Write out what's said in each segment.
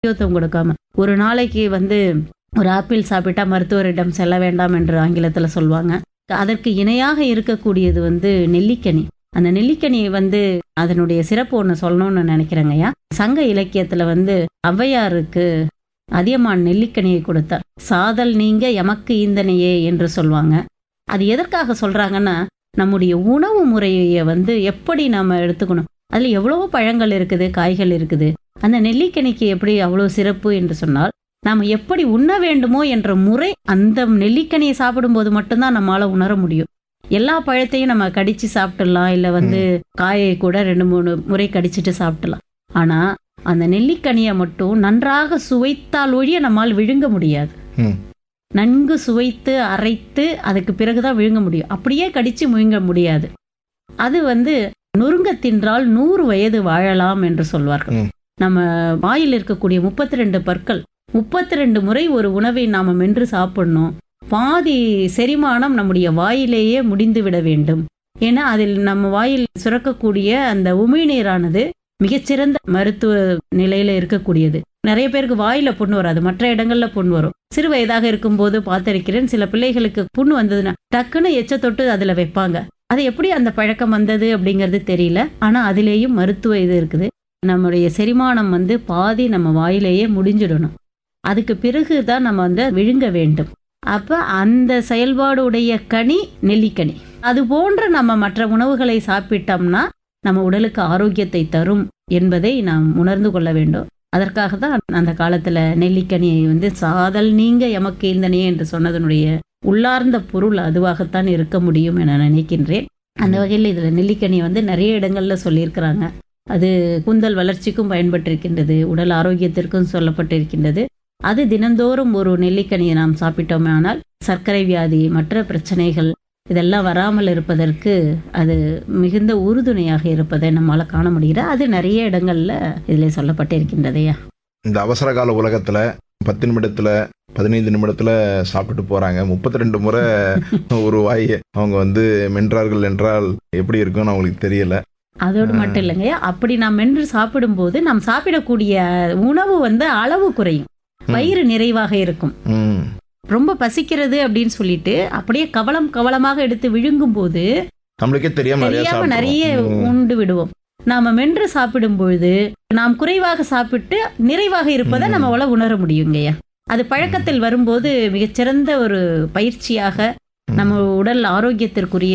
முக்கியத்துவம் கொடுக்காம ஒரு நாளைக்கு வந்து ஒரு ஆப்பிள் சாப்பிட்டா மருத்துவரிடம் செல்ல வேண்டாம் என்று ஆங்கிலத்தில் சொல்லுவாங்க அதற்கு இணையாக இருக்கக்கூடியது வந்து நெல்லிக்கனி அந்த நெல்லிக்கனியை வந்து அதனுடைய சிறப்பு ஒன்று சொல்லணும்னு நினைக்கிறேங்கய்யா சங்க இலக்கியத்தில் வந்து ஔவையாருக்கு அதியமான் நெல்லிக்கனியை கொடுத்தார் சாதல் நீங்க எமக்கு ஈந்தனையே என்று சொல்லுவாங்க அது எதற்காக சொல்றாங்கன்னா நம்முடைய உணவு முறையை வந்து எப்படி நாம எடுத்துக்கணும் அதில் எவ்வளவோ பழங்கள் இருக்குது காய்கள் இருக்குது அந்த நெல்லிக்கனிக்கு எப்படி அவ்வளோ சிறப்பு என்று சொன்னால் நாம் எப்படி உண்ண வேண்டுமோ என்ற முறை அந்த நெல்லிக்கனியை சாப்பிடும்போது மட்டும்தான் நம்மளால உணர முடியும் எல்லா பழத்தையும் நம்ம கடிச்சு சாப்பிட்டுடலாம் இல்லை வந்து காயை கூட ரெண்டு மூணு முறை கடிச்சிட்டு சாப்பிடலாம் ஆனா அந்த நெல்லிக்கனியை மட்டும் நன்றாக சுவைத்தால் ஒழிய நம்மால் விழுங்க முடியாது ம். நன்கு சுவைத்து அரைத்து அதுக்கு பிறகுதான் விழுங்க முடியும் அப்படியே கடிச்சு முழுங்க முடியாது அது வந்து நொறுங்க தின்றால் நூறு வயது வாழலாம் என்று சொல்வார்கள் ம். நம்ம வாயில் இருக்கக்கூடிய முப்பத்தி ரெண்டு பற்கள் முப்பத்தி ரெண்டு முறை ஒரு உணவை நாம மென்று சாப்பிடணும் பாதி செரிமானம் நம்முடைய வாயிலேயே முடிந்து விட வேண்டும் ஏன்னா அதில் நம்ம வாயில் சுரக்கக்கூடிய அந்த உமிழ்நீரானது மிகச்சிறந்த மருத்துவ நிலையில இருக்கக்கூடியது நிறைய பேருக்கு வாயில புண் வராது மற்ற இடங்கள்ல புண் வரும் சிறு வயதாக இருக்கும்போது பார்த்திருக்கிறேன் சில பிள்ளைகளுக்கு புண் வந்ததுன்னா டக்குன்னு எச்ச தொட்டு அதுல வைப்பாங்க அது எப்படி அந்த பழக்கம் வந்தது அப்படிங்கிறது தெரியல ஆனா அதிலேயும் மருத்துவ இது இருக்குது நம்முடைய செரிமானம் வந்து பாதி நம்ம வாயிலேயே முடிஞ்சிடணும் அதுக்கு பிறகு தான் நம்ம வந்து விழுங்க வேண்டும் அப்ப அந்த செயல்பாடுடைய கனி நெல்லிக்கனி அது போன்ற நம்ம மற்ற உணவுகளை சாப்பிட்டோம்னா நம்ம உடலுக்கு ஆரோக்கியத்தை தரும் என்பதை நாம் உணர்ந்து கொள்ள வேண்டும் அதற்காக தான் அந்த காலத்துல நெல்லிக்கனியை வந்து சாதல் நீங்க எமக்கு இந்தனே என்று சொன்னதனுடைய உள்ளார்ந்த பொருள் அதுவாகத்தான் இருக்க முடியும் என நினைக்கின்றேன் அந்த வகையில் இதுல நெல்லிக்கனி வந்து நிறைய இடங்கள்ல சொல்லியிருக்கிறாங்க அது கூந்தல் வளர்ச்சிக்கும் பயன்பட்டிருக்கின்றது உடல் ஆரோக்கியத்திற்கும் சொல்லப்பட்டிருக்கின்றது அது தினந்தோறும் ஒரு நெல்லிக்கனியை நாம் சாப்பிட்டோமே ஆனால் சர்க்கரை வியாதி மற்ற பிரச்சனைகள் இதெல்லாம் வராமல் இருப்பதற்கு அது மிகுந்த உறுதுணையாக இருப்பதை நம்மால காண முடிகிறது அது நிறைய இடங்கள்ல இதில் சொல்லப்பட்டிருக்கின்றதையா இந்த அவசர கால உலகத்துல பத்து நிமிடத்துல பதினைந்து நிமிடத்துல சாப்பிட்டுட்டு போறாங்க முப்பத்தி ரெண்டு முறை ஒரு வாய் அவங்க வந்து மென்றார்கள் என்றால் எப்படி இருக்கும்னு அவங்களுக்கு தெரியல அதோடு மட்டும் இல்லைங்க அப்படி நாம் மென்று சாப்பிடும்போது நாம் சாப்பிடக்கூடிய உணவு வந்து அளவு குறையும் வயிறு நிறைவாக இருக்கும் ம் ரொம்ப பசிக்கிறது அப்படின்னு சொல்லிட்டு அப்படியே கவலம் கவலமாக எடுத்து விழுங்கும் போது நம்மளுக்கே தெரியாம நிறைய தெரியாம நிறைய சாப்பிடுவோம். ம். உண்டு விடுவோம் நாம மென்று சாப்பிடும் பொழுது நாம் குறைவாக சாப்பிட்டு நிறைவாக இருப்பதை ம். நம்மளால உணர முடியுங்கய்யா அது பழக்கத்தில் வரும்போது மிகச்சிறந்த ஒரு பயிற்சியாக ம். நம்ம உடல் ஆரோக்கியத்திற்குரிய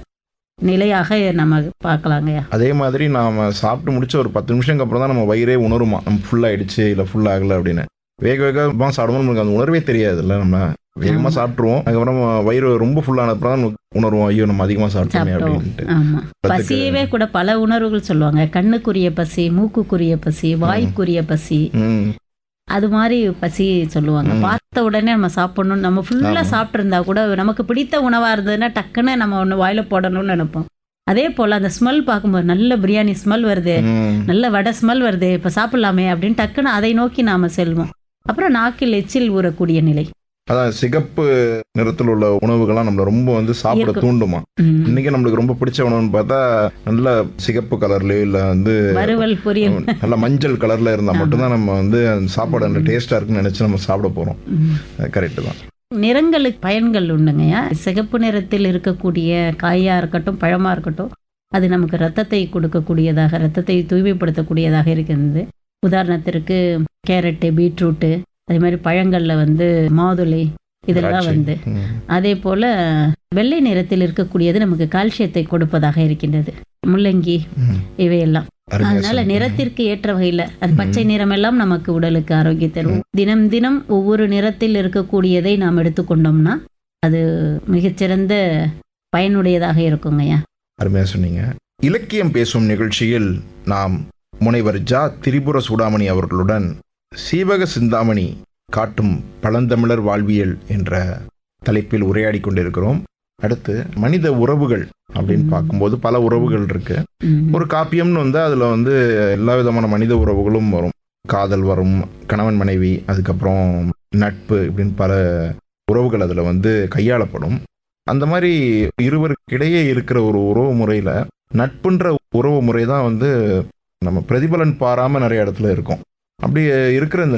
நிலையாக நம்ம பார்க்கலாங்கய்யா அதே மாதிரி நாம சாப்பிட்டு முடிச்ச ஒரு பத்து நிமிஷத்துக்கு அப்புறம் தான் நம்ம வயிறே உணருமா நம்ம ஃபுல் ஆயிடுச்சு இல்ல ஃபுல் ஆகல அப்படின்னு வேக வேகமா சாப்பிடும்போது நமக்கு அந்த உணர்வே தெரியாது இல்ல நம்ம வேகமா ஆமா. சாப்பிட்டுருவோம் அதுக்கப்புறம் வயிறு ரொம்ப ஃபுல்லான அப்புறம் தான் நமக்கு உணர்வோம் ஐயோ நம்ம அதிகமா சாப்பிட்டோமே சாப்பிட்டோம் அப்படின்ட்டு ஆமா அதுக்கு- பசியவே கூட பல உணர்வுகள் சொல்லுவாங்க கண்ணுக்குரிய பசி மூக்குக்குரிய பசி வாய்க்குரிய பசி ம் அது மாதிரி பசி சொல்லுவாங்க ம். பார்த்த உடனே நம்ம சாப்பிடணும் நம்ம ஃபுல்லா ஆமா. சாப்பிட்டு இருந்தா கூட நமக்கு பிடித்த உணவா இருந்ததுன்னா டக்குன்னு நம்ம ஒண்ணு வாயில போடணும்னு நினைப்போம் அதே போல அந்த ஸ்மெல் பார்க்கும்போது நல்ல பிரியாணி ஸ்மெல் வருது ம் நல்ல வடை ஸ்மெல் வருது இப்ப சாப்பிடலாமே அப்படின்னு டக்குன்னு அதை நோக்கி நாம செல்வோம் அப்புறம் நாக்கில் எச்சில் ஊறக்கூடிய நிலை அதான் சிகப்பு நிறத்தில் உள்ள உணவுகள்லாம் நம்மள ரொம்ப வந்து சாப்பிட இருக்கும். தூண்டுமா ம். இன்னைக்கு நம்மளுக்கு ரொம்ப பிடிச்ச உணவுன்னு பார்த்தா நல்ல சிகப்பு கலர்லயோ இல்ல வந்து வறுவல் பொரியல் நல்ல மஞ்சள் கலர்ல இருந்தா மட்டும்தான் நம்ம வந்து அந்த சாப்பாடு அந்த டேஸ்டா இருக்குன்னு நினைச்சு நம்ம சாப்பிட போறோம் ம். கரெக்ட் தான் நிறங்களுக்கு பயன்கள் உண்டுங்கய்யா சிகப்பு நிறத்தில் இருக்கக்கூடிய காயா இருக்கட்டும் பழமா இருக்கட்டும் அது நமக்கு ரத்தத்தை கொடுக்கக்கூடியதாக ரத்தத்தை தூய்மைப்படுத்தக்கூடியதாக இருக்கிறது உதாரணத்திற்கு கேரட்டு பீட்ரூட்டு அதே மாதிரி பழங்கள்ல வந்து மாதுளை இதெல்லாம் திராட்சை. வந்து ம். அதே போல வெள்ளை நிறத்தில் இருக்கக்கூடியது நமக்கு கால்சியத்தை கொடுப்பதாக இருக்கின்றது முள்ளங்கி ம். இவையெல்லாம் அருமையா அதனால சொன்னீங்க. நிறத்திற்கு ஏற்ற வகையில அது பச்சை நிறம் எல்லாம் நமக்கு உடலுக்கு ஆரோக்கியத்தை தரும் தினம் தினம் ஒவ்வொரு நிறத்தில் இருக்கக்கூடியதை நாம் எடுத்துக்கொண்டோம்னா அது மிகச்சிறந்த பயனுடையதாக இருக்குங்கய்யா அருமையா சொன்னீங்க இலக்கியம் பேசும் நிகழ்ச்சியில் நாம் முனைவர் ஜா திரிபுர சூடாமணி அவர்களுடன் சீவக சிந்தாமணி காட்டும் பழந்தமிழர் வாழ்வியல் என்ற தலைப்பில் உரையாடி கொண்டிருக்கிறோம் அடுத்து மனித உறவுகள் அப்படின்னு ம். பார்க்கும்போது பல உறவுகள் இருக்கு ம். ஒரு காப்பியம்னு வந்து அதுல வந்து எல்லா விதமான மனித உறவுகளும் வரும் காதல் வரும் கணவன் மனைவி அதுக்கப்புறம் நட்பு இப்படின்னு பல உறவுகள் அதுல வந்து கையாளப்படும் அந்த மாதிரி இருவருக்கிடையே இருக்கிற ஒரு உறவு முறையில நட்புன்ற உறவு முறை தான் வந்து நம்ம பிரதிபலன் பாராம நிறைய இடத்துல இருக்கும் அப்படி இருக்கிற இந்த